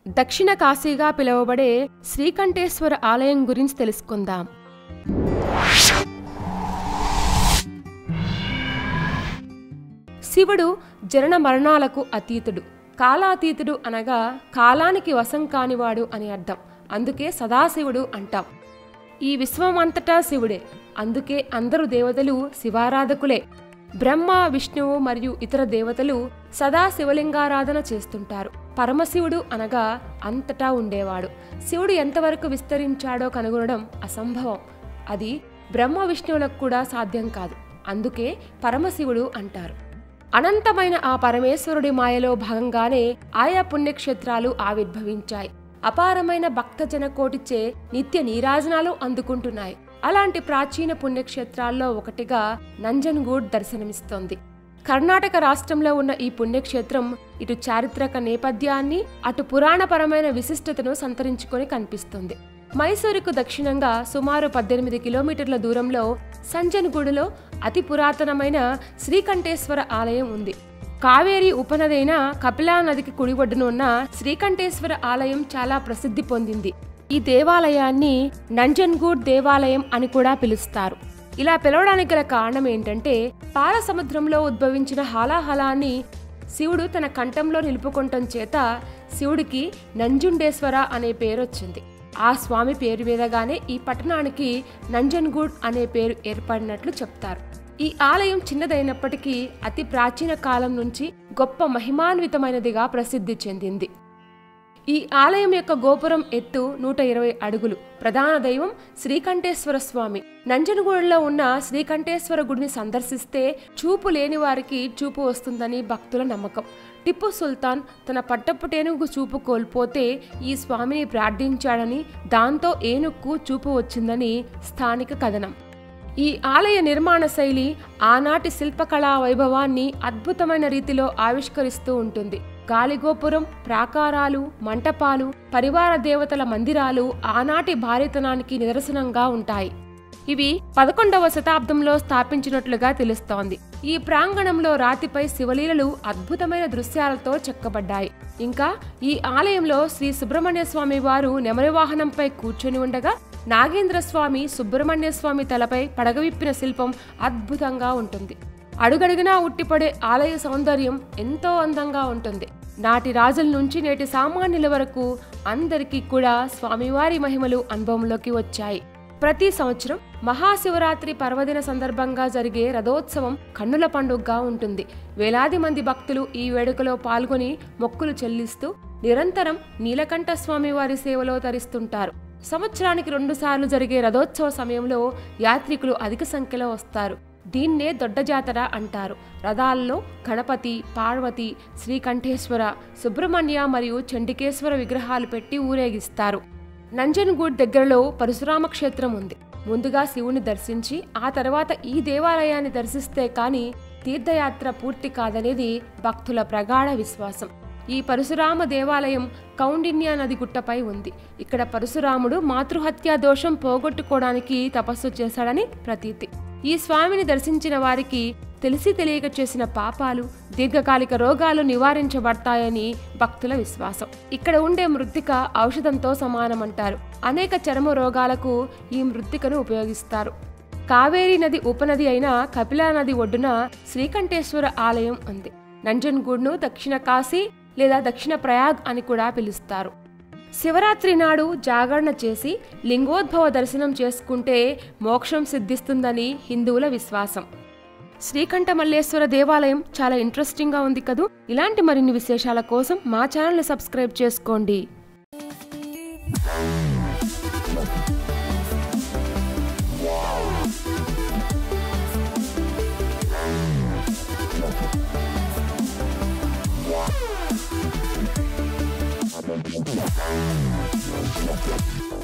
దక్షిణ కాశీగా పిలువబడే శ్రీకంఠేశ్వర ఆలయం గురించి తెలుసుకుందాం శివుడు జనన మరణాలకు అతీతుడు కాలాతీతుడు అనగా కాలానికి వశం కానివాడు అని అర్థం అందుకే సదాశివుడు అంటాం ఈ విశ్వమంతటా శివుడే అందుకే అందరు దేవతలు శివారాధకులే బ్రహ్మ విష్ణువు మరియు ఇతర దేవతలు సదా శివలింగారాధన చేస్తుంటారు పరమశివుడు అనగా అంతటా ఉండేవాడు శివుడు ఎంతవరకు విస్తరించాడో కనుగొనడం అసంభవం అది బ్రహ్మ విష్ణువులకు కూడా సాధ్యం కాదు అందుకే పరమశివుడు అంటారు అనంతమైన ఆ పరమేశ్వరుడి మాయలో భాగంగానే ఆయా పుణ్యక్షేత్రాలు ఆవిర్భవించాయి అపారమైన భక్తజన కోటిచే నిత్య నీరాజనాలు అందుకుంటున్నాయి అలాంటి ప్రాచీన పుణ్యక్షేత్రాల్లో ఒకటిగా నంజన్గూడ్ దర్శనమిస్తోంది కర్ణాటక రాష్ట్రంలో ఉన్న ఈ పుణ్యక్షేత్రం ఇటు చారిత్రక నేపథ్యాన్ని అటు పురాణపరమైన విశిష్టతను సంతరించుకొని కనిపిస్తుంది మైసూరుకు దక్షిణంగా సుమారు పద్దెనిమిది కిలోమీటర్ల దూరంలో సంజన్గూడులో అతి పురాతనమైన శ్రీకంఠేశ్వర ఆలయం ఉంది కావేరి ఉపనదైన కపిలా నదికి కుడి ఒడ్డున ఉన్న శ్రీకంఠేశ్వర ఆలయం చాలా ప్రసిద్ధి పొందింది ఈ దేవాలయాన్ని నంజన్గూడ్ దేవాలయం అని కూడా పిలుస్తారు ఇలా పిలవడానికి గల కారణం ఏంటంటే పాల సముద్రంలో ఉద్భవించిన హాలాహలాన్ని శివుడు తన కంఠంలో నిలుపుకొనటం చేత శివుడికి నంజుండేశ్వర అనే పేరొచ్చింది ఆ స్వామి పేరు మీదగానే ఈ పట్టణానికి నంజన్గూడ్ అనే పేరు ఏర్పడినట్లు చెప్తారు ఈ ఆలయం చిన్నదైనప్పటికీ అతి ప్రాచీన కాలం నుంచి గొప్ప మహిమాన్వితమైనదిగా ప్రసిద్ధి చెందింది ఈ ఆలయం యొక్క గోపురం ఎత్తు నూట ఇరవై అడుగులు ప్రధాన దైవం శ్రీకంఠేశ్వర స్వామి నంజనగూడలో ఉన్న శ్రీకంఠేశ్వర గుడిని సందర్శిస్తే చూపు లేని వారికి చూపు వస్తుందని భక్తుల నమ్మకం టిప్పు సుల్తాన్ తన పట్టపుటేనుగు చూపు కోల్పోతే ఈ స్వామిని ప్రార్థించాడని దాంతో ఏనుక్కు చూపు వచ్చిందని స్థానిక కథనం ఈ ఆలయ నిర్మాణ శైలి ఆనాటి శిల్పకళా వైభవాన్ని అద్భుతమైన రీతిలో ఆవిష్కరిస్తూ ఉంటుంది గాలిగోపురం ప్రాకారాలు మంటపాలు పరివార దేవతల మందిరాలు ఆనాటి భారీతనానికి నిదర్శనంగా ఉంటాయి ఇవి పదకొండవ శతాబ్దంలో స్థాపించినట్లుగా తెలుస్తోంది ఈ ప్రాంగణంలో రాతిపై శివలీలలు అద్భుతమైన దృశ్యాలతో చెక్కబడ్డాయి ఇంకా ఈ ఆలయంలో శ్రీ సుబ్రహ్మణ్య స్వామి వారు నెమలి వాహనంపై కూర్చొని ఉండగా నాగేంద్ర స్వామి సుబ్రహ్మణ్య స్వామి తలపై పడగవిప్పిన శిల్పం అద్భుతంగా ఉంటుంది అడుగడుగునా ఉట్టిపడే ఆలయ సౌందర్యం ఎంతో అందంగా ఉంటుంది నాటి రాజుల నుంచి నేటి సామాన్యుల వరకు అందరికీ కూడా స్వామివారి మహిమలు అనుభవంలోకి వచ్చాయి ప్రతి సంవత్సరం మహాశివరాత్రి పర్వదిన సందర్భంగా జరిగే రథోత్సవం కన్నుల పండుగగా ఉంటుంది వేలాది మంది భక్తులు ఈ వేడుకలో పాల్గొని మొక్కులు చెల్లిస్తూ నిరంతరం నీలకంఠ స్వామివారి సేవలో తరిస్తుంటారు సంవత్సరానికి రెండుసార్లు జరిగే రథోత్సవ సమయంలో యాత్రికులు అధిక సంఖ్యలో వస్తారు దీన్నే దొడ్డ జాతర అంటారు రథాల్లో గణపతి పార్వతి శ్రీకంఠేశ్వర సుబ్రహ్మణ్య మరియు చండికేశ్వర విగ్రహాలు పెట్టి ఊరేగిస్తారు నంజన్గూడ్ దగ్గరలో పరశురామ క్షేత్రం ఉంది ముందుగా శివుని దర్శించి ఆ తర్వాత ఈ దేవాలయాన్ని దర్శిస్తే కానీ తీర్థయాత్ర పూర్తి కాదనేది భక్తుల ప్రగాఢ విశ్వాసం ఈ పరశురామ దేవాలయం కౌండిన్య నది గుట్టపై ఉంది ఇక్కడ పరశురాముడు మాతృహత్యా దోషం పోగొట్టుకోవడానికి తపస్సు చేశాడని ప్రతీతి ఈ స్వామిని దర్శించిన వారికి తెలిసి తెలియక చేసిన పాపాలు దీర్ఘకాలిక రోగాలు నివారించబడతాయని భక్తుల విశ్వాసం ఇక్కడ ఉండే మృత్తిక ఔషధంతో సమానమంటారు అనేక చర్మ రోగాలకు ఈ మృత్తికను ఉపయోగిస్తారు కావేరీ నది ఉపనది అయిన కపిలా నది ఒడ్డున శ్రీకంఠేశ్వర ఆలయం ఉంది నంజన్గూడ్ను దక్షిణ కాశీ లేదా దక్షిణ ప్రయాగ్ అని కూడా పిలుస్తారు శివరాత్రి నాడు జాగరణ చేసి లింగోద్భవ దర్శనం చేసుకుంటే మోక్షం సిద్ధిస్తుందని హిందువుల విశ్వాసం శ్రీకంఠ మల్లేశ్వర దేవాలయం చాలా ఇంట్రెస్టింగ్గా ఉంది కదూ ఇలాంటి మరిన్ని విశేషాల కోసం మా ఛానల్ని సబ్స్క్రైబ్ చేసుకోండి Thank you.